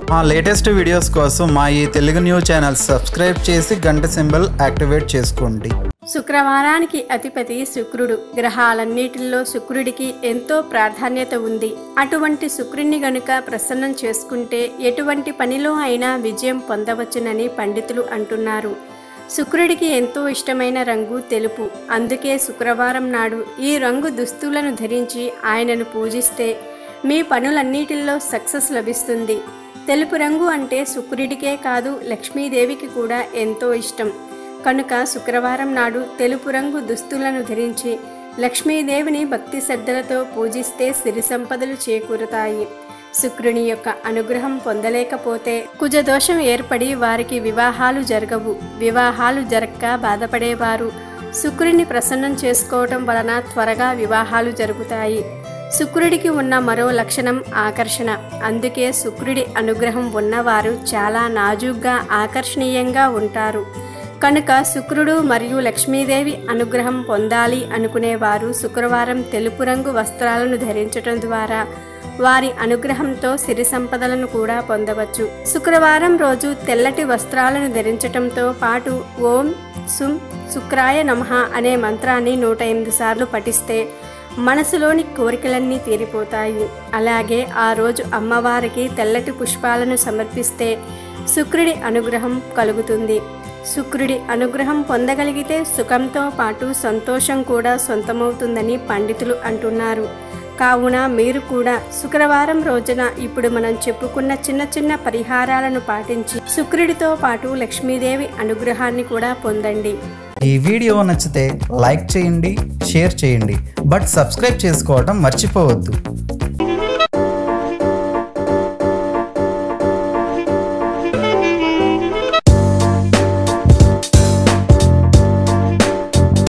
మా latest videos కోసం మా ఈ తెలుగు న్యూస్ ఛానల్ సబ్స్క్రైబ్ చేసి గంట సింబల్ యాక్టివేట్ చేసుకోండి శుక్రవారానికి అధిపతి శుక్రుడు గ్రహాలన్నిటిల్లో శుక్రుడికి ఎంతో ప్రాధాన్యత ఉంది అటువంటి శుక్రుడిని గనుక ప్రసన్నం చేసుకుంటే ఎటువంటి పనిలో అయినా విజయం పొందవచ్చునని పండితులు అంటున్నారు శుక్రుడికి ఎంతో ఇష్టమైన రంగు తెలుపు అందుకే శుక్రవారం నాడు ఈ రంగు దుస్తులను ధరించి ఆయనను పూజిస్తే మీ పనులన్నిటిల్లో సక్సెస్ లభిస్తుంది తెలుపు రంగు అంటే శుక్రుడికే కాదు లక్ష్మీదేవికి కూడా ఎంతో ఇష్టం కనుక శుక్రవారం నాడు తెలుపు రంగు దుస్తులను ధరించి లక్ష్మీదేవిని భక్తి శ్రద్ధలతో పూజిస్తే సిరి సంపదలు చేకూరుతాయి శుక్రుని యొక్క అనుగ్రహం పొందలేకపోతే కుజదోషం ఏర్పడి వారికి వివాహాలు జరగవు వివాహాలు జరక్క బాధపడేవారు శుక్రుని ప్రసన్నం చేసుకోవటం వలన త్వరగా వివాహాలు జరుగుతాయి శుక్రుడికి ఉన్న మరో లక్షణం ఆకర్షణ అందుకే శుక్రుడి అనుగ్రహం ఉన్నవారు చాలా నాజూగ్గా ఆకర్షణీయంగా ఉంటారు కనుక శుక్రుడు మరియు లక్ష్మీదేవి అనుగ్రహం పొందాలి అనుకునేవారు శుక్రవారం తెలుపు రంగు వస్త్రాలను ధరించటం ద్వారా వారి అనుగ్రహంతో సిరి సంపదలను కూడా పొందవచ్చు శుక్రవారం రోజు తెల్లటి వస్త్రాలను ధరించటంతో పాటు ఓం సుం శుక్రాయ నమః అనే మంత్రాన్ని నూట ఎనిమిది సార్లు పఠిస్తే మనసులోని కోరికలన్నీ తీరిపోతాయి అలాగే ఆ రోజు అమ్మవారికి తెల్లటి పుష్పాలను సమర్పిస్తే శుక్రుడి అనుగ్రహం కలుగుతుంది శుక్రుడి అనుగ్రహం పొందగలిగితే సుఖంతో పాటు సంతోషం కూడా సొంతమవుతుందని పండితులు అంటున్నారు కావున మీరు కూడా శుక్రవారం రోజున ఇప్పుడు మనం చెప్పుకున్న చిన్న చిన్న పరిహారాలను పాటించి శుక్రుడితో పాటు లక్ష్మీదేవి అనుగ్రహాన్ని కూడా పొందండి ఈ వీడియో నచ్చితే లైక్ చేయండి షేర్ చేయండి బట్ సబ్స్క్రైబ్ చేసుకోవడం మర్చిపోవద్దు